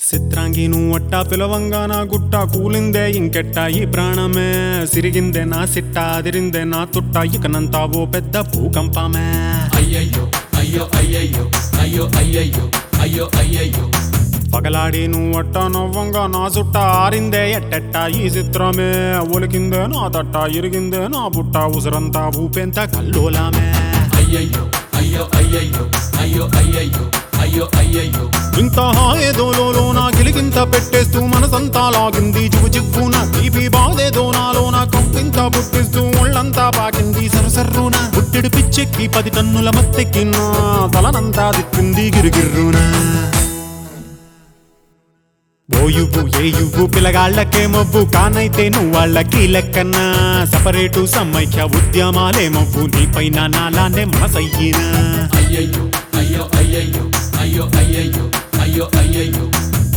చిత్రాంగి నువ్వట్టా పిలవంగా నా గుట్ట కూలిందే ఇంకెట్టా ఈ ప్రాణమే సిరిగిందే నా సిట్ట అదిరిందే నా తుట్ట ఇకనంతా ఓ పెద్ద భూకంపమే అయ్యయ్యో అయ్యో అయ్యయ్యో అయ్యో అయ్యయ్యో అయ్యో అయ్యయ్యో పగలాడి నువ్వట్ట నవ్వంగా నా చుట్ట ఆరిందే ఎట్టెట్ట ఈ చిత్రమే ఒలికిందే నా తట్ట ఇరిగిందే నా బుట్ట ఉసురంతా ఊపెంత కల్లోలామే అయ్యయ్యో అయ్యో అయ్యయ్యో అయ్యో అయ్యయ్యో అయ్యో అయ్యయ్యో ఇంత హాయేదోలో నా గిలిగింత పెట్టేస్తూ మనసంతా లాగింది చివు చివ్వున తీపి బాధేదో నాలో నా కంపింత పుట్టిస్తూ ఒళ్ళంతా పాకింది సరసర్రున పుట్టెడు పిచ్చెక్కి పది టన్నుల మత్తెక్కినా తలనంతా తిప్పింది గిరిగిర్రున ఓ యువ్వు ఏ యువ్వు పిల్లగాళ్ళకే మవ్వు కానైతే నువ్వు వాళ్ళకి లెక్కన్నా సపరేటు సమైక్య ఉద్యమాలే మవ్వు నీపైన నాలానే మనసయ్యినా అయ్యయ్యో అయ్యో అయ్యయ్యో అయ్యో అయ్యయ్యో అయ్యో అయ్యయ్యో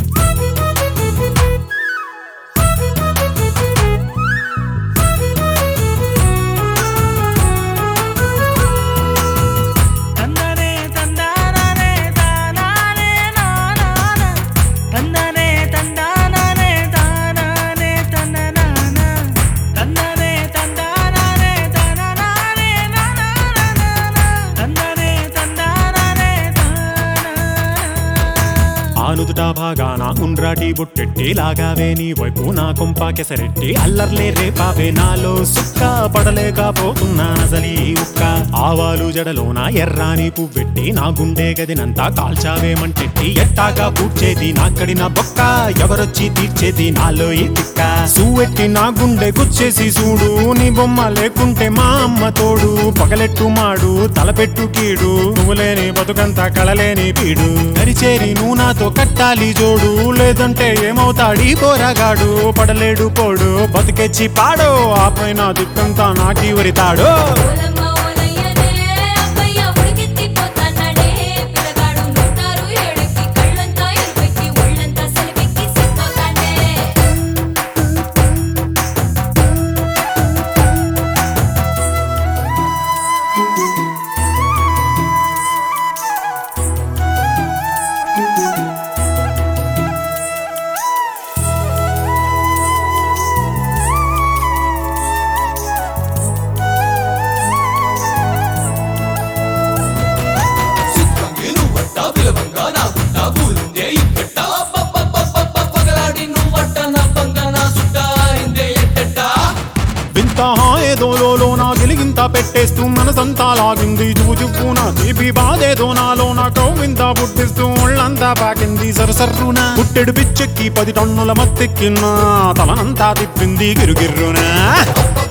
తందనే తందాననే తానానే నానాన తందనే తందాననే తానానే తననాన తందనే తందాననే తననానే నానాన తందనే తందాననే తానాన ఆనుదుట భాగాన ఉండ్రాటి బొట్టెట్టి లాగావే నీ వైపు నా కొంప కెసరెట్టి అల్లర్లే రేపావే నాలో సుక్క పడలేకపోతున్నా నజలి ఉక్క ఆవాలు జడలోన ఎర్రాని పువ్వెట్టి నా గుండె గదినంతా కాల్చావేమంటెట్టి ఎట్టాగా పూడ్చేది నా కడిన బొక్క ఎవరొచ్చి తీర్చేది నాలో ఈ తిక్క సూవెట్టి నా గుండె గుచ్చేసి చూడు నీ బొమ్మ లేకుంటే మా అమ్మ తోడు పగలెట్టు మాడు తలపెట్టు కీడు నువ్వు లేని బతుకంతా కళలేని పీడు నరిచేరి నువ్వు నాతో కట్టాలి జోడు లేదంటే ఏమవుతాడీ పోరగాడు పడలేడు పోడు బతికెచ్చి పాడో ఆ పైన దిక్కంతా నాకి వరితాడో ఓలమ్మ ఓలయ్యనే అబ్బయ్య ఉడికెత్తిపోతాన్నాడే పిల్లగాడు నూటారు ఏడెక్కి కళ్ళంతా ఎరుపెక్కి ఒళ్ళంతా సలిపెక్కి సిక్కోతాండే సిద్ధంగి నువ్వట్ట విలవంగా నా గుట్ట కూలిందే ఇక్కట్ట పప్పపప్పప పగలాడి నువ్వట్ట నా పంగ నా సుట్ట ఆరిందే ఎట్టట్ట వింత హాయేదోలో నా గిలిగింత పెట్టేస్తూ మనసంతా లాగింది జూజుక్కున తీపి బాధేదో నాలో నా కౌవింత పుట్టిస్తూ ఒళ్ళంతా పాకింది సరసర్రున పుట్టెడు పిచ్చెక్కి పది టన్నుల మత్తెక్కిన తలనంతా తిప్పింది గిరుగిర్రునా పప్ప